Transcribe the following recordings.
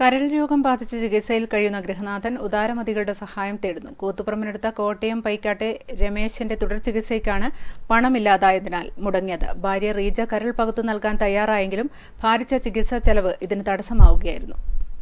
കരൾ രോഗം ബാധിച്ച് ചികിത്സയിൽ കഴിയുന്ന ഗൃഹനാഥൻ ഉദാരമതികളുടെ സഹായം തേടുന്നു കൂത്തുപറമ്പിനടുത്ത കോട്ടയം പൈക്കാട്ടെ രമേശിന്റെ തുടർ ചികിത്സയ്ക്കാണ് പണമില്ലാതായതിനാൽ മുടങ്ങിയത് ഭാര്യ റീജ കരൾ പകുത്തു നൽകാൻ തയ്യാറായെങ്കിലും ഭാരിച്ച ചികിത്സാ ചെലവ് ഇതിന് തടസ്സമാവുകയായിരുന്നു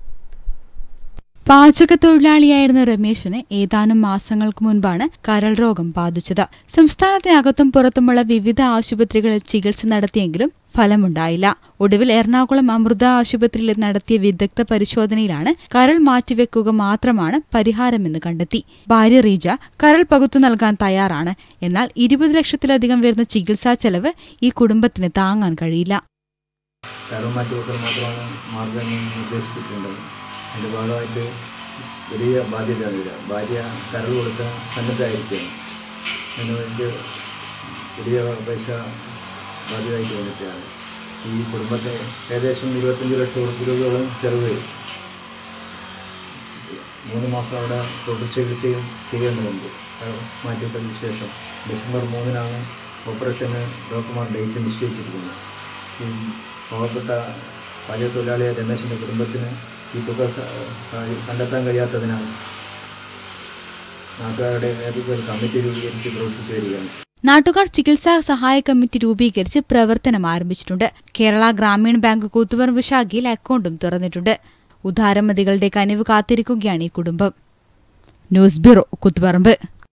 പാചകത്തൊഴിലാളിയായിരുന്ന രമേശിന് ഏതാനും മാസങ്ങൾക്ക് മുൻപാണ് കരൾ രോഗം ബാധിച്ചത് സംസ്ഥാനത്തിനകത്തും പുറത്തുമുള്ള വിവിധ ആശുപത്രികളിൽ ചികിത്സ നടത്തിയെങ്കിലും ഫലമുണ്ടായില്ല ഒടുവിൽ എറണാകുളം അമൃത ആശുപത്രിയിൽ നടത്തിയ വിദഗ്ധ പരിശോധനയിലാണ് കരൾ മാറ്റിവെക്കുക മാത്രമാണ് പരിഹാരമെന്ന് കണ്ടെത്തി ഭാര്യ റീജ കരൾ പകുത്തു നൽകാൻ തയ്യാറാണ് എന്നാൽ ഇരുപത് ലക്ഷത്തിലധികം വരുന്ന ചികിത്സാ ചെലവ് ഈ കുടുംബത്തിന് താങ്ങാൻ കഴിയില്ല കരൾ മാറ്റിവെക്കൽ മാത്രമാണ് മാർഗം എന്ന് ഉദ്ദേശിച്ചിട്ടുള്ളത് അതിൻ്റെ ഭാഗമായിട്ട് വലിയ ബാധ്യത വരിക ഭാര്യ കരൾ കൊടുക്കാൻ സന്നദ്ധമായിരിക്കുകയാണ് അതിന് വേണ്ടി വലിയ പൈസ ബാധ്യതയായിട്ട് വന്നിട്ടാണ് ഈ കുടുംബത്തെ ഏകദേശം ഇരുപത്തഞ്ച് ലക്ഷം രൂപയോളം ചെലവ് വരും മൂന്ന് മാസം അവിടെ തുടർ ചികിത്സയും ചെയ്യേണ്ടതുണ്ട് കരൾ മാറ്റിവെക്കലിന് ശേഷം ഡിസംബർ മൂന്നിനാണ് ഓപ്പറേഷന് ഡോക്ടർമാർ ഡേറ്റ് നിശ്ചയിച്ചിരിക്കുന്നത് ഈ പാവപ്പെട്ട പാചകത്തൊഴിലാളിയായ രമേശിൻ്റെ കുടുംബത്തിന് ഈ തുക സ- സ- കണ്ടെത്താൻ കഴിയാത്തതിനാൽ നാട്ടുകാരുടെ നേതൃത്വത്തിൽ കമ്മിറ്റി രൂപീകരിച്ച് പ്രവർത്തിച്ചു വരികയാണ് നാട്ടുകാർ ചികിത്സാ സഹായ കമ്മിറ്റി രൂപീകരിച്ച് പ്രവർത്തനം ആരംഭിച്ചിട്ടുണ്ട് കേരള ഗ്രാമീൺ ബാങ്ക് കൂത്തുപറമ്പ് ശാഖയിൽ അക്കൗണ്ടും തുറന്നിട്ടുണ്ട് ഉദാരമതികളുടെ കനിവ് കാത്തിരിക്കുകയാണ് ഈ കുടുംബം ന്യൂസ് ബ്യൂറോ കൂത്തുപറമ്പ്